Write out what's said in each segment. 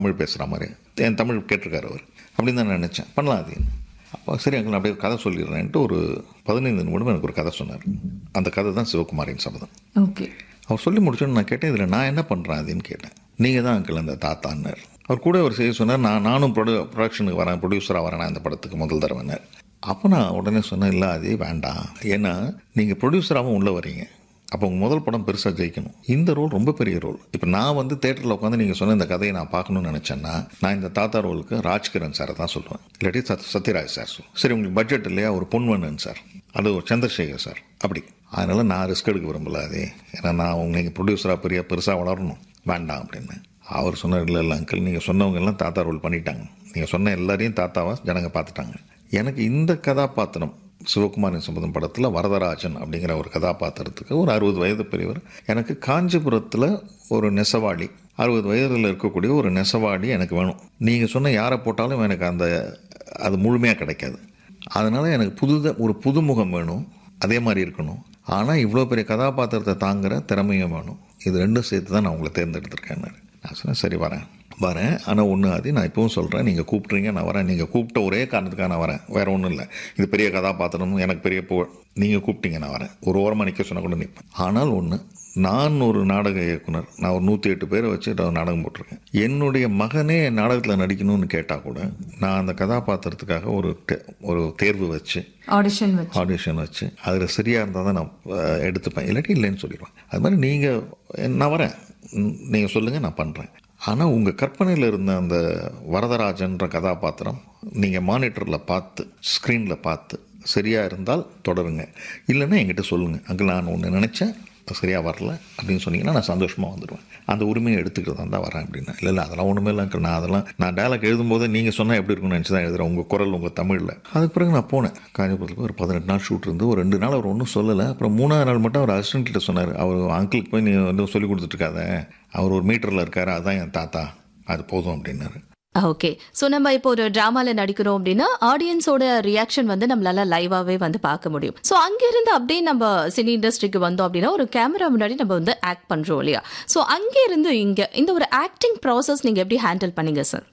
தமிழ் பேசுகிற மாதிரி என் தமிழ் கேட்டிருக்காரு அவர் அப்படின்னு தான் நான் நினச்சேன் பண்ணலாம் அது அப்போ சரி அங்கே நான் அப்படியே ஒரு கதை சொல்லிடுறேன்ட்டு ஒரு பதினைந்து நிமிடம் எனக்கு ஒரு கதை சொன்னார் அந்த கதை தான் சிவகுமாரின் சபதம் ஓகே அவர் சொல்லி முடிச்சோன்னு நான் கேட்டேன் இதில் நான் என்ன பண்ணுறேன் அப்படின்னு கேட்டேன் நீங்கள் தான் அங்கிள் அந்த தாத்தான்னார் அவர் கூட ஒரு செய்தி சொன்னார் நான் நானும் ப்ரொடியூ ப்ரொடக்ஷனுக்கு வரேன் ப்ரொடியூசராக வரேன் அந்த படத்துக்கு முதல் தடவைனார் அப்போ நான் உடனே சொன்னேன் இல்லை அதே வேண்டாம் ஏன்னா நீங்கள் ப்ரொடியூசராகவும் உள்ளே வரீங்க அப்போ உங்கள் முதல் படம் பெருசாக ஜெயிக்கணும் இந்த ரோல் ரொம்ப பெரிய ரோல் இப்போ நான் வந்து தேட்டரில் உட்காந்து நீங்கள் சொன்ன இந்த கதையை நான் பார்க்கணும்னு நினச்சேன்னா நான் இந்த தாத்தா ரோலுக்கு ராஜ்கிரண் சாரை தான் சொல்லுவேன் இல்லாட்டி சத் சத்யராஜ் சார் சொல்லுவேன் சரி உங்களுக்கு பட்ஜெட் இல்லையா ஒரு பொன்வண்ணன் சார் அது ஒரு சந்திரசேகர் சார் அப்படி அதனால் நான் ரிஸ்க் எடுக்க விரும்பல அதே ஏன்னா நான் உங்க நீங்கள் ப்ரொடியூசராக பெரிய பெருசாக வளரணும் வேண்டாம் அப்படின்னு அவர் சொன்னார் இல்லை இல்லை அங்கிள் நீங்கள் சொன்னவங்க எல்லாம் தாத்தா ரோல் பண்ணிட்டாங்க நீங்கள் சொன்ன எல்லாரையும் தாத்தாவை ஜனங்க பார்த்துட்டாங்க எனக்கு இந்த கதாபாத்திரம் சிவகுமாரின் சம்பந்தம் படத்தில் வரதராஜன் அப்படிங்கிற ஒரு கதாபாத்திரத்துக்கு ஒரு அறுபது வயது பெரியவர் எனக்கு காஞ்சிபுரத்தில் ஒரு நெசவாளி அறுபது வயதில் இருக்கக்கூடிய ஒரு நெசவாளி எனக்கு வேணும் நீங்கள் சொன்ன யாரை போட்டாலும் எனக்கு அந்த அது முழுமையாக கிடைக்காது அதனால் எனக்கு புது ஒரு புதுமுகம் வேணும் அதே மாதிரி இருக்கணும் ஆனால் இவ்வளோ பெரிய கதாபாத்திரத்தை தாங்குகிற திறமையும் வேணும் இது ரெண்டும் சேர்த்து தான் நான் உங்களை தேர்ந்தெடுத்திருக்கேன் நான் சொன்னேன் சரி வரேன் வரேன் ஆனால் ஒன்று அது நான் இப்பவும் சொல்கிறேன் நீங்கள் கூப்பிட்றீங்க நான் வரேன் நீங்கள் கூப்பிட்ட ஒரே காரணத்துக்காக நான் வரேன் வேறு ஒன்றும் இல்லை இது பெரிய கதாபாத்திரம் எனக்கு பெரிய புகழ் நீங்கள் கூப்பிட்டீங்க நான் வரேன் ஒரு ஓரமாக நிற்க சொன்னால் கூட நிற்பேன் ஆனால் ஒன்று நான் ஒரு நாடக இயக்குனர் நான் ஒரு நூற்றி எட்டு பேரை வச்சு நான் நாடகம் போட்டிருக்கேன் என்னுடைய மகனே நாடகத்தில் நடிக்கணும்னு கேட்டால் கூட நான் அந்த கதாபாத்திரத்துக்காக ஒரு தே- ஒரு தேர்வு வச்சு ஆடிஷன் வச்சு ஆடிஷன் வச்சு அதில் சரியாக இருந்தால் தான் நான் அஹ், எடுத்துப்பேன் இல்லாட்டி இல்லைன்னு சொல்லிடுவேன் அது மாதிரி நீங்கள் நான் வரேன் நீங்கள் சொல்லுங்கள் நான் பண்ணுறேன் ஆனால் உங்கள் கற்பனையில் இருந்த அந்த வரதராஜன்ற கதாபாத்திரம் நீங்கள் மானிட்டரில் பார்த்து ஸ்க்ரீனில் பார்த்து சரியாக இருந்தால் தொடருங்க இல்லைன்னா என்கிட்ட சொல்லுங்கள் அங்கே நான் ஒன்று நினச்சேன் சரியாக வரல அப்படின்னு சொன்னீங்கன்னா நான் சந்தோஷமாக வந்துடுவேன் அந்த உரிமையை எடுத்துக்கிட்டு தான் வரேன் அப்படின்னா இல்லை இல்லை அதெல்லாம் ஒன்றுமே இல்லை uncle. நான் அதெல்லாம் நான் டயலாக் எழுதும்போது நீங்கள் சொன்னால் எப்படி இருக்கும்னு நினச்சி தான் எழுதுறேன் உங்கள் குரல் உங்கள் தமிழில் அதுக்கு பிறகு நான் போனேன் காஞ்சிபுரத்துக்கு ஒரு பதினெட்டு நாள் ஷூட் இருந்து ஒரு ரெண்டு நாள் அவர் ஒன்றும் சொல்லலை அப்புறம் மூணாவது நாள் மட்டும் அவர் அசிஸ்டன்ட் கிட்ட சொன்னார் அவர் அங்கிளுக்கு போய் நீ வந்து சொல்லி கொடுத்துட்ருக்காத அவர் ஒரு மீட்டரில் இருக்காரு அதுதான் என் தாத்தா அது போதும் அப்படின்னாரு ஓகே ஸோ நம்ம இப்போ ஒரு ட்ராமால நடிக்கிறோம் அப்படின்னா ஆடியன்ஸோட ரியாக்ஷன் வந்து நம்மளால லைவாவே வந்து பார்க்க முடியும் ஸோ அங்கிருந்து அப்படியே நம்ம சினி இண்டஸ்ட்ரிக்கு வந்தோம் அப்படின்னா ஒரு கேமரா முன்னாடி நம்ம வந்து ஆக்ட் பண்றோம் இல்லையா ஸோ அங்கிருந்து இங்க இந்த ஒரு ஆக்டிங் ப்ராசஸ் நீங்க எப்படி ஹேண்டில் பண்ணீங்க சார்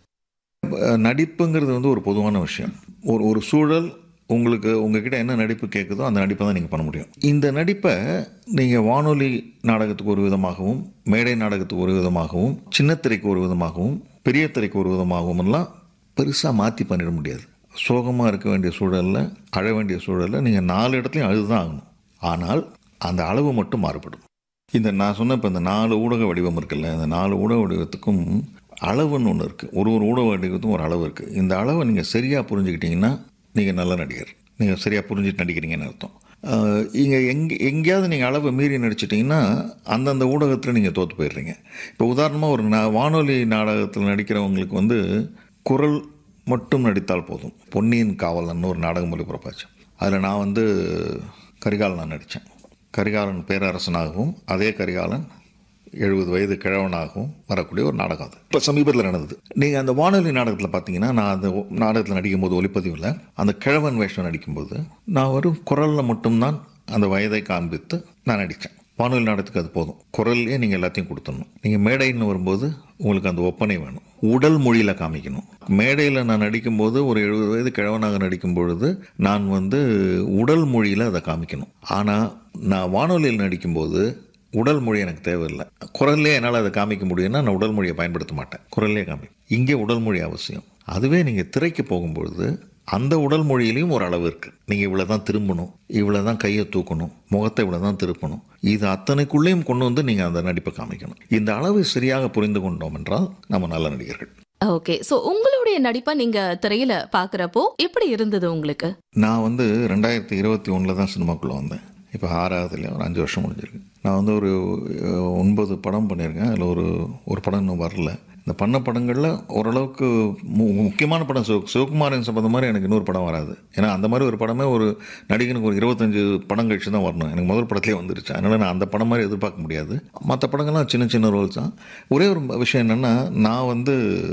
அஹ் நடிப்புங்கிறது வந்து ஒரு பொதுவான விஷயம் ஒரு ஒரு சூழல் உங்களுக்கு உங்ககிட்ட என்ன நடிப்பு கேட்குதோ அந்த நடிப்பை தான் நீங்கள் பண்ண முடியும் இந்த நடிப்பை நீங்கள் வானொலி நாடகத்துக்கு ஒரு விதமாகவும் மேடை நாடகத்துக்கு ஒரு விதமாகவும் சின்னத்திரைக்கு ஒரு விதமாகவும் பெரிய திரைக்கு ஒரு விதமாகவும் எல்லாம் பெருசாக மாற்றி பண்ணிட முடியாது சோகமாக இருக்க வேண்டிய சூழலில் அழ வேண்டிய சூழலில் நீங்கள் நாலு இடத்துலையும் அழுதுதான் ஆகணும் ஆனால் அந்த அளவு மட்டும் மாறுபடும் இந்த நான் சொன்ன இப்போ இந்த நாலு ஊடக வடிவம் இருக்குல்ல இந்த நாலு ஊடக வடிவத்துக்கும் அளவுன்னு ஒன்று இருக்குது ஒரு ஒரு ஊடக வடிவத்துக்கும் ஒரு அளவு இருக்குது இந்த அளவை நீங்கள் சரியாக புரிஞ்சுக்கிட்டீங்கன்னா நீங்கள் நல்ல நடிகர் நீங்கள் சரியாக புரிஞ்சுட்டு நடிக்கிறீங்கன்னு அர்த்தம் இங்கே எங்கே எங்கேயாவது நீங்கள் அளவை மீறி நடிச்சிட்டிங்கன்னா அந்தந்த ஊடகத்தில் நீங்கள் தோற்று போயிடுறீங்க இப்போ உதாரணமாக ஒரு நா வானொலி நாடகத்தில் நடிக்கிறவங்களுக்கு வந்து குரல் மட்டும் நடித்தால் போதும் பொன்னியின் காவலன் ஒரு நாடகம் ஒளிபரப்பாச்சு அதில் நான் வந்து கரிகாலன் நான் நடித்தேன் கரிகாலன் பேரரசனாகவும் அதே கரிகாலன் எழுபது வயது கிழவனாகவும் வரக்கூடிய ஒரு நாடகம் அது இப்போ சமீபத்தில் நடந்தது நீங்கள் அந்த வானொலி நாடகத்தில் பார்த்தீங்கன்னா நான் அந்த நாடகத்தில் நடிக்கும்போது ஒளிப்பதிவில் அந்த கிழவன் வேஷம் நடிக்கும்போது நான் ஒரு குரலில் மட்டும்தான் அந்த வயதை காண்பித்து நான் நடித்தேன் வானொலி நாடகத்துக்கு அது போதும் குரல்லே நீங்கள் எல்லாத்தையும் கொடுத்துடணும் நீங்கள் மேடைன்னு வரும்போது உங்களுக்கு அந்த ஒப்பனை வேணும் உடல் மொழியில் காமிக்கணும் மேடையில் நான் நடிக்கும்போது ஒரு எழுபது வயது கிழவனாக நடிக்கும் பொழுது நான் வந்து உடல் மொழியில் அதை காமிக்கணும் ஆனால் நான் வானொலியில் நடிக்கும்போது உடல் மொழி எனக்கு தேவையில்லை குரல்லே என்னால் அதை காமிக்க முடியும்னா நான் உடல் மொழியை பயன்படுத்த மாட்டேன் குரல்லே காமி இங்கே உடல் மொழி அவசியம் அதுவே நீங்கள் திரைக்கு போகும்பொழுது அந்த உடல் மொழியிலையும் ஒரு அளவு இருக்குது நீங்கள் இவ்வளோ தான் திரும்பணும் இவ்வளோ தான் கையை தூக்கணும் முகத்தை இவ்வளோ தான் திருப்பணும் இது அத்தனைக்குள்ளேயும் கொண்டு வந்து நீங்கள் அந்த நடிப்பை காமிக்கணும் இந்த அளவை சரியாக புரிந்து கொண்டோம் என்றால் நம்ம நல்ல நடிகர்கள் ஓகே ஸோ உங்களுடைய நடிப்பை நீங்க திரையில பாக்குறப்போ எப்படி இருந்தது உங்களுக்கு நான் வந்து ரெண்டாயிரத்தி இருபத்தி ஒன்றில் தான் சினிமாக்குள்ளே வந்தேன் இப்போ ஆறாவதுல ஒரு அஞ்சு வருஷம் முடிஞ்சிருக்கு நான் வந்து ஒரு அஹ், ஒன்பது படம் பண்ணியிருக்கேன் அதில் ஒரு ஒரு படம் இன்னும் வரல இந்த பண்ண படங்களில் ஓரளவுக்கு மு- முக்கியமான படம் சிவ சிவகுமாரன் சம்பந்தம் மாதிரி எனக்கு இன்னொரு படம் வராது ஏன்னா அந்த மாதிரி ஒரு படமே ஒரு நடிகனுக்கு ஒரு இருபத்தஞ்சு படம் கழிச்சு தான் வரணும் எனக்கு முதல் படத்துலேயே வந்துருச்சு அதனால் நான் அந்த படம் மாதிரி எதிர்பார்க்க முடியாது மற்ற படங்கள்லாம் சின்ன சின்ன ரோல்ஸ் தான் ஒரே ஒரு விஷயம் என்னென்னா நான் வந்து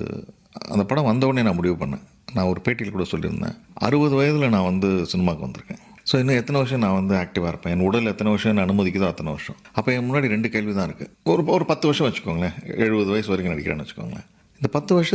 அந்த படம் வந்த உடனே நான் முடிவு பண்ணேன் நான் ஒரு பேட்டியில் கூட சொல்லியிருந்தேன் அறுபது வயதில் நான் வந்து சினிமாவுக்கு வந்திருக்கேன் ஸோ இன்னும் எத்தனை வருஷம் நான் வந்து ஆக்டிவாக இருப்பேன் என் உடல் எத்தனை வருஷம் என்ன அனுமதிக்குதோ அத்தனை வருஷம் அப்போ என் முன்னாடி ரெண்டு கேள்வி தான் இருக்குது ஒரு ஒரு பத்து வருஷம் வச்சுக்கோங்களேன் எழுபது வயசு வரைக்கும் நடிக்கிறேன்னு வச்சுக்கோங்களேன் இந்த பத்து வருஷம்